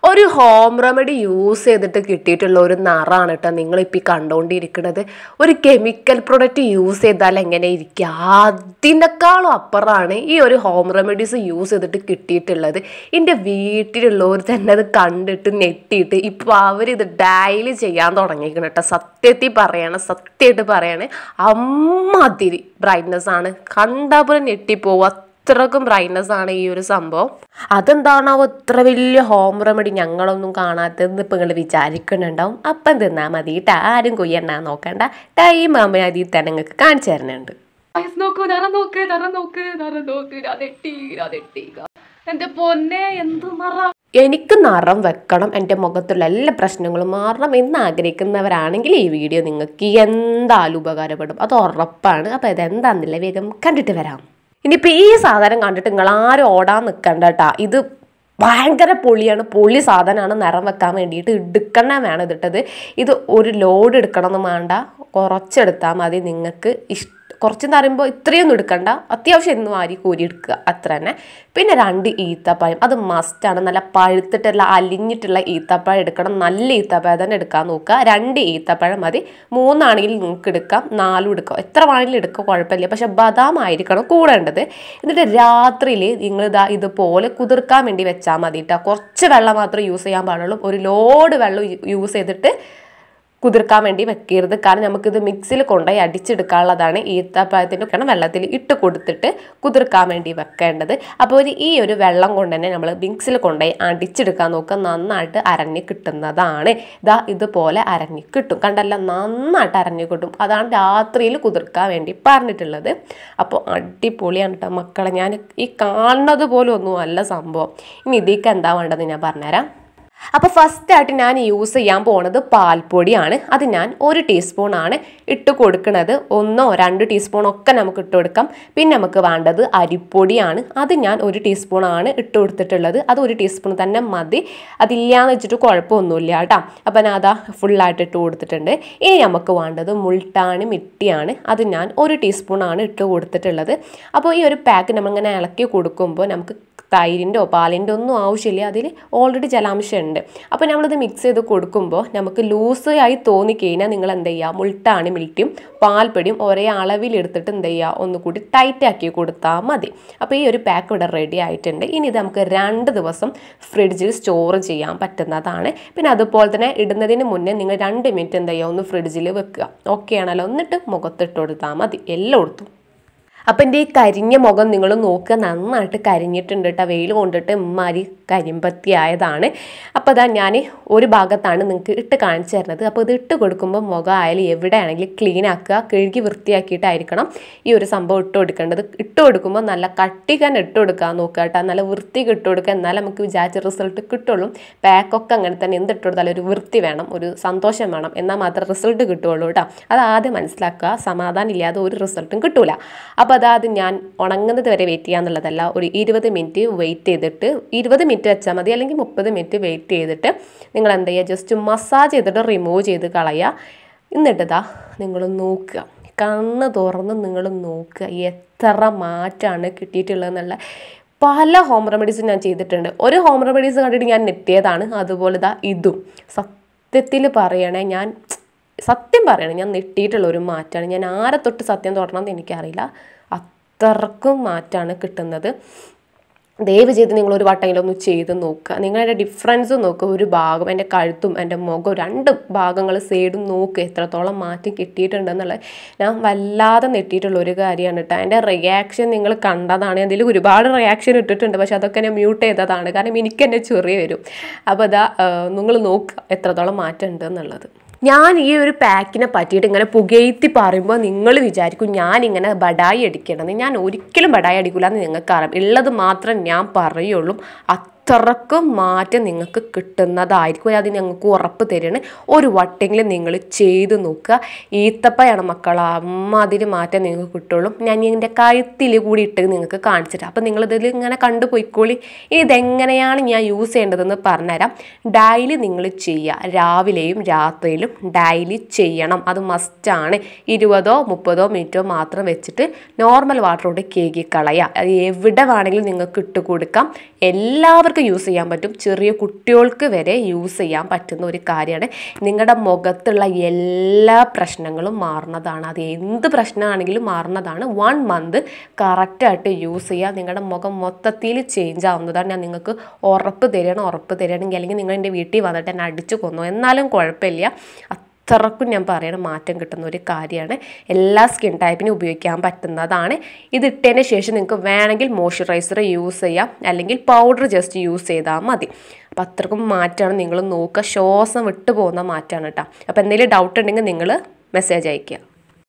ഒരു home remedy use ചെയ്തിട്ട് കിട്ടിയിട്ടുള്ള ഒരു നിറാണ് കേട്ടോ നിങ്ങളിപ്പോൾ ഈ കണ്ടുകൊണ്ടിരിക്കുന്നത് ഒരു കെമിക്കൽ പ്രൊഡക്റ്റ് യൂസ് ചെയ്താൽ എങ്ങനെ ഇരിക്കുക അതിനേക്കാളും അപ്പുറമാണ് ഈ ഒരു ഹോം റെമഡീസ് യൂസ് ചെയ്തിട്ട് കിട്ടിയിട്ടുള്ളത് എൻ്റെ വീട്ടിലുള്ളവർ തന്നെ അത് കണ്ടിട്ട് നെട്ടിയിട്ട് ഇപ്പോൾ അവരിത് ഡയലി ചെയ്യാൻ തുടങ്ങിയിരിക്കണം കേട്ടോ സത്യത്തിൽ പറയാണ് സത്യമായിട്ട് പറയാണ് അമ്മാതിരി ബ്രൈറ്റ്നസ് ആണ് കണ്ടാൽ പോലും ഞെട്ടിപ്പോവുക അത്രക്കും ബ്രൈറ്റ്നസ് ആണ് ഈ ഒരു സംഭവം അതെന്താണോ ഇത്ര വലിയ ഹോം റെമഡി ഞങ്ങളൊന്നും കാണാത്തതെന്ന് ഇപ്പം നിങ്ങൾ വിചാരിക്കുന്നുണ്ടാവും അപ്പം തിന്നാൽ മതി കേട്ടോ ആരും കൊയ്യണ്ട നോക്കണ്ട ടൈം ആകുമ്പോൾ അതിൽ തന്നെ നിങ്ങൾക്ക് കാണിച്ചു തരുന്നുണ്ട് Guys, നോക്കൂ നറ നോക്ക് നറ നോക്ക് നറ നോക്ക് അതെട്ടി അതെട്ടി എന്റെ പൊന്നെ എന്ത് നറ എനിക്ക് നിറം വെക്കണം എൻ്റെ മുഖത്തുള്ള എല്ലാ പ്രശ്നങ്ങളും മാറണം എന്ന് ആഗ്രഹിക്കുന്നവരാണെങ്കിൽ ഈ വീഡിയോ നിങ്ങൾക്ക് എന്തായാലും ഉപകാരപ്പെടും അത് ഉറപ്പാണ് അപ്പോൾ ഇതെന്താണെന്നില്ല വേഗം കണ്ടിട്ട് വരാം ഇനിയിപ്പോൾ ഈ സാധനം കണ്ടിട്ട് നിങ്ങൾ ആരും ഓടാൻ നിൽക്കണ്ട കേട്ടാ ഇത് ഭയങ്കര പൊളിയാണ് പൊളി സാധനമാണ് നിറം വെക്കാൻ വേണ്ടിയിട്ട് എടുക്കണ വേണം ഇതിട്ടത് ഇത് ഒരു ലോഡ് എടുക്കണമെന്ന് വേണ്ട കുറച്ചെടുത്താൽ മതി നിങ്ങൾക്ക് ഇഷ്ടം കുറച്ചെന്ന് പറയുമ്പോൾ ഇത്രയൊന്നും എടുക്കണ്ട അത്യാവശ്യം ഇന്ന് വാരി കോരി എടുക്കുക അത്ര തന്നെ പിന്നെ രണ്ട് ഈത്തപ്പഴം അത് മസ്റ്റാണ് നല്ല പഴുത്തിട്ടുള്ള അലിഞ്ഞിട്ടുള്ള ഈത്തപ്പഴം എടുക്കണം നല്ല ഈത്തപ്പഴം തന്നെ എടുക്കാൻ നോക്കുക രണ്ട് ഈത്തപ്പഴം മതി മൂന്നാണെങ്കിൽ നിങ്ങൾക്ക് എടുക്കാം നാലും എടുക്കാം എത്ര വേണമെങ്കിലും എടുക്കാം കുഴപ്പമില്ല പക്ഷെ ബദാം ആയിരിക്കണം കൂടേണ്ടത് എന്നിട്ട് രാത്രിയിൽ നിങ്ങൾ ഇതാ ഇതുപോലെ കുതിർക്കാൻ വേണ്ടി വെച്ചാൽ മതി കേട്ടോ കുറച്ച് വെള്ളം മാത്രമേ യൂസ് ചെയ്യാൻ പാടുള്ളൂ ഒരു ലോഡ് വെള്ളം യൂസ് ചെയ്തിട്ട് കുതിർക്കാൻ വേണ്ടി വെക്കരുത് കാരണം നമുക്കിത് മിക്സിയിൽ കൊണ്ടുപോയി അടിച്ചെടുക്കാനുള്ളതാണ് ഈത്തപ്പഴത്തിൻ്റെ ഒക്കെ വെള്ളത്തിൽ ഇട്ട് കൊടുത്തിട്ട് കുതിർക്കാൻ വേണ്ടി വെക്കേണ്ടത് അപ്പോൾ ഒരു ഈ ഒരു വെള്ളം കൊണ്ട് തന്നെ നമ്മൾ മിക്സിയിൽ കൊണ്ടുപോയി അടിച്ചെടുക്കാൻ നോക്കുക നന്നായിട്ട് അരഞ്ഞ് കിട്ടുന്നതാണ് ഇതാ ഇതുപോലെ അരഞ്ഞ് കിട്ടും കണ്ടല്ല നന്നായിട്ട് അരഞ്ഞ് കിട്ടും അതാണ് രാത്രിയിൽ കുതിർക്കാൻ വേണ്ടി പറഞ്ഞിട്ടുള്ളത് അപ്പോൾ അടിപൊളിയാണ് കേട്ടോ മക്കളെ ഞാൻ ഈ കാണുന്നത് പോലും ഒന്നും അല്ല സംഭവം ഇനി ഇതിലേക്ക് എന്താ വേണ്ടത് ഞാൻ പറഞ്ഞുതരാം അപ്പോൾ ഫസ്റ്റ് ആയിട്ട് ഞാൻ യൂസ് ചെയ്യാൻ പോണത് പാൽപ്പൊടിയാണ് അത് ഞാൻ ഒരു ടീസ്പൂൺ ആണ് ഇട്ട് കൊടുക്കുന്നത് ഒന്നോ രണ്ട് ടീസ്പൂൺ ഒക്കെ നമുക്ക് ഇട്ട് കൊടുക്കാം പിന്നെ നമുക്ക് വേണ്ടത് അരിപ്പൊടിയാണ് അത് ഞാൻ ഒരു ടീസ്പൂൺ ആണ് ഇട്ട് കൊടുത്തിട്ടുള്ളത് അത് ഒരു ടീസ്പൂൺ തന്നെ മതി അതില്ലാന്ന് വെച്ചിട്ട് കുഴപ്പമൊന്നുമില്ല കേട്ടോ അപ്പം ഞാൻ അതാ ഫുള്ളായിട്ട് ഇട്ട് കൊടുത്തിട്ടുണ്ട് ഇനി നമുക്ക് വേണ്ടത് മുൾട്ടാണി മിട്ടിയാണ് അത് ഞാൻ ഒരു ടീസ്പൂൺ ആണ് ഇട്ട് കൊടുത്തിട്ടുള്ളത് അപ്പോൾ ഈ ഒരു പാക്ക് നമ്മളിങ്ങനെ ഇളക്കി കൊടുക്കുമ്പോൾ നമുക്ക് തൈരിൻ്റെയോ പാലിൻ്റെ ഒന്നും ആവശ്യമില്ല അതിൽ ഓൾറെഡി ജലാംശം ഉണ്ട് അപ്പോൾ നമ്മളിത് മിക്സ് ചെയ്ത് കൊടുക്കുമ്പോൾ നമുക്ക് ലൂസ് ആയി തോന്നിക്കഴിഞ്ഞാൽ നിങ്ങൾ എന്ത് ചെയ്യുക മുൾട്ടാണ് മിൽറ്റിയും പാൽപ്പൊടിയും ഒരേ അളവിൽ എടുത്തിട്ട് എന്ത് ചെയ്യുക ഒന്നുകൂടി ടൈറ്റ് ആക്കി കൊടുത്താൽ മതി അപ്പോൾ ഈ ഒരു പാക്ക് ഇവിടെ റെഡി ആയിട്ടുണ്ട് ഇനി ഇത് നമുക്ക് രണ്ട് ദിവസം ഫ്രിഡ്ജിൽ സ്റ്റോർ ചെയ്യാൻ പറ്റുന്നതാണ് പിന്നെ അതുപോലെ തന്നെ ഇടുന്നതിന് മുന്നേ നിങ്ങൾ രണ്ട് മിനിറ്റ് എന്ത് ചെയ്യുക ഒന്ന് ഫ്രിഡ്ജിൽ വെക്കുക ഓക്കെ ആണല്ലോ എന്നിട്ട് മുഖത്തിട്ട് കൊടുത്താൽ മതി എല്ലായിടത്തും അപ്പം എൻ്റെ ഈ കരിഞ്ഞ മുഖം നിങ്ങൾ നോക്കുക നന്നായിട്ട് കരിഞ്ഞിട്ടുണ്ട് കേട്ടോ വെയിൽ കൊണ്ടിട്ട് ഇമ്മാരി കരിമ്പത്തി ആയതാണ് അപ്പോൾ അതാ ഞാൻ ഒരു ഭാഗത്താണ് നിങ്ങൾക്ക് ഇട്ട് കാണിച്ചു തരുന്നത് അപ്പോൾ ഇത് ഇട്ട് കൊടുക്കുമ്പോൾ മുഖം ആയാലും എവിടെയാണെങ്കിലും ക്ലീൻ ആക്കുക കഴുകി വൃത്തിയാക്കിയിട്ടായിരിക്കണം ഈ ഒരു സംഭവം ഇട്ട് കൊടുക്കേണ്ടത് ഇട്ട് കൊടുക്കുമ്പോൾ നല്ല കട്ടിക്കാൻ ഇട്ട് കൊടുക്കാൻ നോക്കുക കേട്ടോ നല്ല വൃത്തിക്ക് ഇട്ട് കൊടുക്കുക എന്നാലേ നമുക്ക് വിചാരിച്ച റിസൾട്ട് കിട്ടുള്ളൂ പാക്കൊക്കെ അങ്ങനെ തന്നെ എന്ത് ഇട്ട് കൊടുത്താലും ഒരു വൃത്തി വേണം ഒരു സന്തോഷം വേണം എന്നാൽ മാത്രമേ റിസൾട്ട് കിട്ടുള്ളൂ കേട്ടോ അത് ആദ്യം മനസ്സിലാക്കുക സമാധാനം ഇല്ലാതെ ഒരു റിസൾട്ടും കിട്ടൂല അപ്പോൾ അതായത് ഞാൻ ഉണങ്ങുന്നത് വരെ വെയിറ്റ് ചെയ്യാന്നുള്ളതല്ല ഒരു ഇരുപത് മിനിറ്റ് വെയിറ്റ് ചെയ്തിട്ട് ഇരുപത് മിനിറ്റ് വെച്ചാൽ മതി അല്ലെങ്കിൽ മുപ്പത് മിനിറ്റ് വെയിറ്റ് ചെയ്തിട്ട് നിങ്ങൾ എന്ത് ചെയ്യുക ജസ്റ്റ് മസാജ് ചെയ്തിട്ട് റിമൂവ് ചെയ്ത് കളയുക എന്നിട്ടിതാ നിങ്ങൾ നോക്കുക കണ്ണ് തുറന്ന് നിങ്ങൾ നോക്കുക എത്ര മാറ്റമാണ് കിട്ടിയിട്ടുള്ളതെന്നുള്ള പല ഹോം റെമഡീസും ഞാൻ ചെയ്തിട്ടുണ്ട് ഒരു ഹോം റെമഡീസ് കണ്ടിട്ട് ഞാൻ നെറ്റിയതാണ് അതുപോലെ ഇതാ ഇതും സത്യത്തിൽ പറയണേ ഞാൻ സത്യം പറയണേ ഞാൻ നെട്ടിയിട്ടുള്ള ഒരു മാറ്റമാണ് ഞാൻ ആരെ തൊട്ട് സത്യം തൊടണമെന്ന് എനിക്കറിയില്ല അത്രക്കും മാറ്റമാണ് കിട്ടുന്നത് ദയവ് ചെയ്ത് നിങ്ങൾ ഒരു വട്ടെങ്കിലും ഒന്ന് ചെയ്ത് നോക്കുക നിങ്ങളുടെ ഡിഫറൻസ് നോക്കുക ഒരു ഭാഗം എൻ്റെ കഴുത്തും എൻ്റെ മുഖവും രണ്ട് ഭാഗങ്ങൾ സൈഡും നോക്കുക എത്രത്തോളം മാറ്റം കിട്ടിയിട്ടുണ്ടെന്നുള്ളത് ഞാൻ വല്ലാതെ നെട്ടിയിട്ടുള്ള ഒരു കാര്യമാണ് കേട്ടോ എൻ്റെ റിയാക്ഷൻ നിങ്ങൾ കണ്ടതാണ് അതിൽ ഒരുപാട് റിയാക്ഷൻ ഇട്ടിട്ടുണ്ട് പക്ഷെ അതൊക്കെ ഞാൻ മ്യൂട്ട് ചെയ്തതാണ് കാരണം എനിക്ക് തന്നെ ചെറിയ വരും അപ്പോൾ അതാ നിങ്ങൾ നോക്കുക എത്രത്തോളം മാറ്റം ഉണ്ട് എന്നുള്ളത് ഞാൻ ഈ ഒരു പാക്കിനെ പറ്റിയിട്ട് ഇങ്ങനെ പുകയത്തി പറയുമ്പോൾ നിങ്ങൾ വിചാരിക്കും ഞാൻ ഇങ്ങനെ ബഡായി അടിക്കണമെന്ന് ഞാൻ ഒരിക്കലും ബഡായി അടിക്കില്ല എന്ന് നിങ്ങൾക്ക് അറിയാം ഉള്ളത് മാത്രം ഞാൻ പറയുള്ളൂ അത്രക്കും മാറ്റം നിങ്ങൾക്ക് കിട്ടുന്നതായിരിക്കും അത് ഞങ്ങൾക്ക് ഉറപ്പ് തരുകയാണ് ഒരു വട്ടെങ്കിലും നിങ്ങൾ ചെയ്ത് നോക്കുക ഈത്തപ്പയാണ് മക്കൾ അമ്മാതിരി മാറ്റം നിങ്ങൾക്ക് കിട്ടുള്ളൂ ഞാൻ ഇതിൻ്റെ കഴുത്തിൽ കൂടി ഇട്ട് നിങ്ങൾക്ക് കാണിച്ചിട്ട് അപ്പം നിങ്ങളിതിൽ ഇങ്ങനെ കണ്ടു പോയിക്കോളി ഇനി ഇതെങ്ങനെയാണ് ഞാൻ യൂസ് ചെയ്യേണ്ടതെന്ന് പറഞ്ഞുതരാം ഡെയിലി നിങ്ങൾ ചെയ്യുക രാവിലെയും രാത്രിയിലും ഡെയിലി ചെയ്യണം അത് മസ്റ്റാണ് ഇരുപതോ മുപ്പതോ മിനിറ്റോ മാത്രം വെച്ചിട്ട് നോർമൽ വാട്ടർ കൊണ്ട് കേകി കളയുക അത് എവിടെ വേണമെങ്കിലും നിങ്ങൾക്ക് ഇട്ട് കൊടുക്കാം എല്ലാവർക്കും എല്ലാവർക്കും യൂസ് ചെയ്യാൻ പറ്റും ചെറിയ കുട്ടികൾക്ക് വരെ യൂസ് ചെയ്യാൻ പറ്റുന്ന ഒരു കാര്യമാണ് നിങ്ങളുടെ മുഖത്തുള്ള എല്ലാ പ്രശ്നങ്ങളും മാറുന്നതാണ് അത് എന്ത് പ്രശ്നമാണെങ്കിലും മാറുന്നതാണ് വൺ മന്ത് കറക്റ്റായിട്ട് യൂസ് ചെയ്യുക നിങ്ങളുടെ മുഖം മൊത്തത്തിൽ ചേഞ്ച് ആവുന്നതാണ് ഞാൻ നിങ്ങൾക്ക് ഉറപ്പ് തരികയാണ് ഉറപ്പ് തരികയാണെങ്കിൽ അല്ലെങ്കിൽ നിങ്ങൾ എൻ്റെ വീട്ടിൽ വന്നിട്ട് എന്നെ അടിച്ചു കൊന്നു എന്നാലും കുഴപ്പമില്ല അത്രക്കും ഞാൻ പറയണം മാറ്റം കിട്ടുന്ന ഒരു കാര്യമാണ് എല്ലാ സ്കിൻ ടൈപ്പിനും ഉപയോഗിക്കാൻ പറ്റുന്നതാണ് ഇത് ഇട്ടതിന് ശേഷം നിങ്ങൾക്ക് വേണമെങ്കിൽ മോയ്സ്ചറൈസർ യൂസ് ചെയ്യാം അല്ലെങ്കിൽ പൗഡർ ജസ്റ്റ് യൂസ് ചെയ്താൽ മതി അപ്പോൾ അത്രക്കും മാറ്റമാണ് നിങ്ങൾ നോക്കുക ശ്വാസം വിട്ടു പോകുന്ന മാറ്റമാണ് കേട്ടോ അപ്പോൾ എന്തെങ്കിലും ഡൗട്ട് ഉണ്ടെങ്കിൽ നിങ്ങൾ മെസ്സേജ് അയയ്ക്കുക